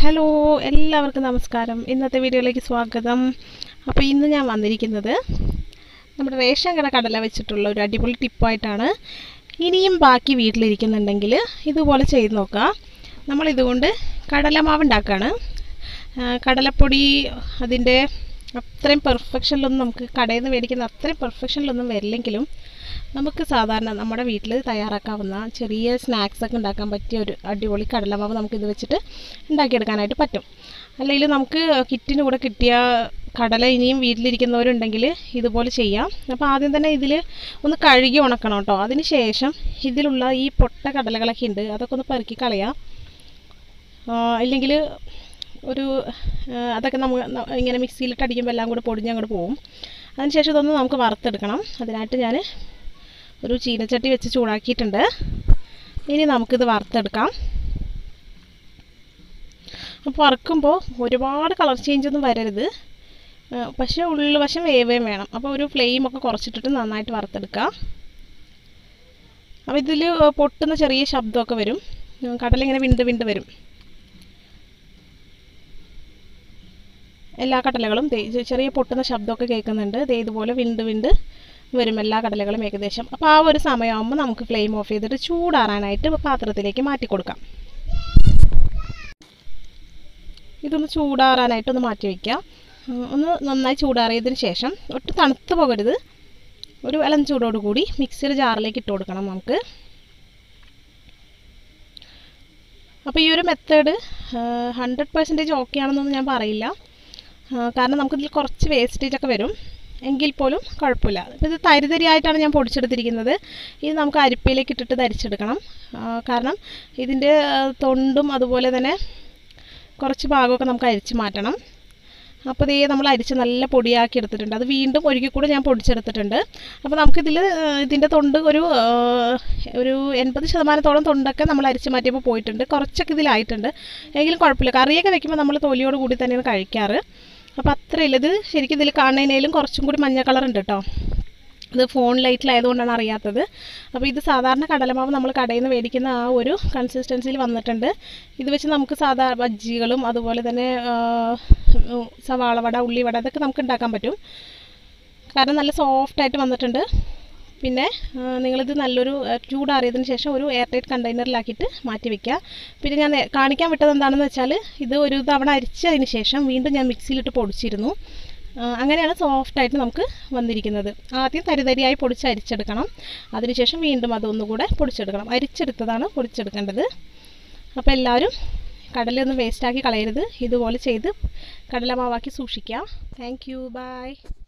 hello എല്ലാവർക്കും നമസ്കാരം ഇന്നത്തെ വീഡിയോയിലേക്ക് സ്വാഗതം അപ്പോൾ ഇന്ന് ഞാൻ വന്നിരിക്കുന്നത് നമ്മുടെ റേഷൻ കട കടല വെച്ചിട്ടുള്ള ഒരു അടിപൊളി ടിപ്പായിട്ടാണ് ഇനിയും ബാക്കി വീട്ടിലിരിക്കുന്നുണ്ടെങ്കിൽ ഇതുപോലെ ചെയ്ത് നോക്കുക നമ്മളിതുകൊണ്ട് കടലമാവ് ഉണ്ടാക്കുകയാണ് ആ, കടലപ്പൊടി അതിൻ്റെ അത്രയും പെർഫെക്ഷനിലൊന്നും നമുക്ക് കടയിൽ നിന്ന് മേടിക്കുന്ന അത്രയും പെർഫെക്ഷനിലൊന്നും വരില്ലെങ്കിലും നമുക്ക് സാധാരണ നമ്മുടെ വീട്ടിൽ തയ്യാറാക്കാവുന്ന ചെറിയ സ്നാക്സ് ഒക്കെ ഉണ്ടാക്കാൻ പറ്റിയ ഒരു അടിപൊളി കടലമാവ് നമുക്ക് ഇത് വെച്ചിട്ട് ഉണ്ടാക്കിയെടുക്കാനായിട്ട് പറ്റും അല്ലെങ്കിൽ നമുക്ക് കിറ്റിന് കൂടെ കിട്ടിയ കടല ഇനിയും വീട്ടിലിരിക്കുന്നവരുണ്ടെങ്കിൽ ഇതുപോലെ ചെയ്യാം അപ്പോൾ ആദ്യം തന്നെ ഇതിൽ ഒന്ന് കഴുകി ഉണക്കണം കേട്ടോ അതിന് ശേഷം ഇതിലുള്ള ഈ പൊട്ട കടലകളൊക്കെ ഉണ്ട് അതൊക്കെ ഒന്ന് പെറുക്കി കളയാം ഇല്ലെങ്കിൽ ഒരു ആ, അതൊക്കെ നമ്മൾ ഇങ്ങനെ മിക്സിയിലിട്ട് അടിക്കുമ്പോൾ എല്ലാം കൂടെ പൊടിഞ്ഞ് അങ്ങോട്ട് പോകും അതിനുശേഷം ഇതൊന്ന് നമുക്ക് വറുത്തെടുക്കണം അതിനായിട്ട് ഞാൻ ഒരു ചീനച്ചട്ടി വെച്ച് ചൂടാക്കിയിട്ടുണ്ട് ഇനി നമുക്കിത് വറുത്തെടുക്കാം അപ്പോൾ വറുക്കുമ്പോൾ ഒരുപാട് കളർ ചേഞ്ച് ഒന്നും വരരുത് ആ, പക്ഷേ ഉള്ളിൽ വശം വേവേം വേണം അപ്പോൾ ഒരു ഫ്ലെയിം ഒക്കെ കുറച്ചിട്ടിട്ട് നന്നായിട്ട് വറുത്തെടുക്കുക അപ്പോൾ ഇതിൽ പൊട്ടുന്ന ചെറിയ ശബ്ദമൊക്കെ വരും ഉം, കടല ഇങ്ങനെ വിണ്ട് വിണ്ട് വരും എല്ലാ കടലകളും ദേ ചെ- ചെറിയ പൊട്ടുന്ന ശബ്ദമൊക്കെ കേൾക്കുന്നുണ്ട് ദേ ഇതുപോലെ വിണ്ട് വിണ്ട് വരും എല്ലാ കടലകളും ഏകദേശം അപ്പോൾ ആ ഒരു സമയമാകുമ്പോൾ നമുക്ക് ഫ്ലെയിം ഓഫ് ചെയ്തിട്ട് ചൂടാറാനായിട്ട് പാത്രത്തിലേക്ക് മാറ്റി കൊടുക്കാം ഇതൊന്ന് ചൂടാറാനായിട്ട് ഒന്ന് മാറ്റി വയ്ക്കാം ഉം, ഒന്ന് നന്നായി ചൂടാറിയതിന് ശേഷം ഒട്ടും തണുത്ത് പോകരുത് ഒരു ഇളം ചൂടോട് കൂടി മിക്സിയുടെ ജാറിലേക്ക് ഇട്ട് കൊടുക്കണം നമുക്ക് അപ്പോൾ ഈ ഒരു മെത്തേഡ് ഹൺഡ്രഡ് പെർസെൻറ്റേജ് ഓക്കെ ആണെന്നൊന്നും ഞാൻ പറയില്ല ആ, കാരണം നമുക്കിതിൽ കുറച്ച് വേസ്റ്റേജ് ഒക്കെ വരും എങ്കിൽ പോലും കുഴപ്പമില്ല അപ്പോൾ ഇത് തരിതരിയായിട്ടാണ് ഞാൻ പൊടിച്ചെടുത്തിരിക്കുന്നത് ഇത് നമുക്ക് അരിപ്പയിലേക്ക് ഇട്ടിട്ട് ധരിച്ചെടുക്കണം ആ, കാരണം ഇതിൻ്റെ ആ, തൊണ്ടും അതുപോലെ തന്നെ കുറച്ച് ഭാഗമൊക്കെ നമുക്ക് അരിച്ച് മാറ്റണം അപ്പോൾ ഇതേ നമ്മൾ അരിച്ച് നല്ല പൊടിയാക്കി എടുത്തിട്ടുണ്ട് അത് വീണ്ടും ഒരിക്കൽ കൂടെ ഞാൻ പൊടിച്ചെടുത്തിട്ടുണ്ട് അപ്പോൾ നമുക്കിതിൽ ഇതിൻ്റെ തൊണ്ട് ഒരു ആ, ഒരു എൺപത് ശതമാനത്തോളം തൊണ്ടൊക്കെ നമ്മൾ അരിച്ച് മാറ്റിയപ്പോൾ പോയിട്ടുണ്ട് കുറച്ചൊക്കെ ഇതിലായിട്ടുണ്ട് എങ്കിലും കുഴപ്പമില്ല കറിയൊക്കെ വെക്കുമ്പോൾ നമ്മൾ തൊലിയോട് കൂടി തന്നെയാണ് കഴിക്കാറ് അപ്പോൾ അത്രയില്ല ഇത് ശരിക്കും ഇതിൽ കാണുന്നതിനേലും കുറച്ചും കൂടി മഞ്ഞ കളർ ഉണ്ട് കേട്ടോ ഇത് ഫോൺ ലൈറ്റിലായതുകൊണ്ടാണ് അറിയാത്തത് അപ്പോൾ ഇത് സാധാരണ കടലമാവ് നമ്മൾ കടയിൽ നിന്ന് മേടിക്കുന്ന ആ ഒരു കൺസിസ്റ്റൻസിയിൽ വന്നിട്ടുണ്ട് ഇത് വെച്ച് നമുക്ക് സാധാ ബജ്ജികളും അതുപോലെ തന്നെ ആ, ഉം, സവാള വട ഉള്ളിവട ഇതൊക്കെ നമുക്ക് ഉണ്ടാക്കാൻ പറ്റും കാരണം നല്ല സോഫ്റ്റായിട്ട് വന്നിട്ടുണ്ട് പിന്നെ ആ, നിങ്ങളിത് നല്ലൊരു ആ, ചൂടാറിയതിന് ശേഷം ഒരു എയർ ടൈറ്റ് കണ്ടെയ്നറിലാക്കിയിട്ട് മാറ്റി വെക്കുക പിന്നെ ഞാൻ നേ- കാണിക്കാൻ വിട്ടത് എന്താണെന്ന് വെച്ചാൽ ഇത് ഒരു തവണ അരിച്ചതിന് ശേഷം വീണ്ടും ഞാൻ മിക്സിയിലിട്ട് പൊടിച്ചിരുന്നു ആ, അങ്ങനെയാണ് സോഫ്റ്റായിട്ട് നമുക്ക് വന്നിരിക്കുന്നത് ആദ്യം തരിതരിയായി പൊടിച്ച് അരിച്ചെടുക്കണം അതിനുശേഷം വീണ്ടും അതൊന്നുകൂടെ പൊടിച്ചെടുക്കണം അരിച്ചെടുത്തതാണ് പൊടിച്ചെടുക്കേണ്ടത് അപ്പോൾ എല്ലാവരും കടലൊന്നും വേസ്റ്റാക്കി കളയരുത് ഇതുപോലെ ചെയ്ത് കടലമാവാക്കി സൂക്ഷിക്കാം താങ്ക് യു ബൈ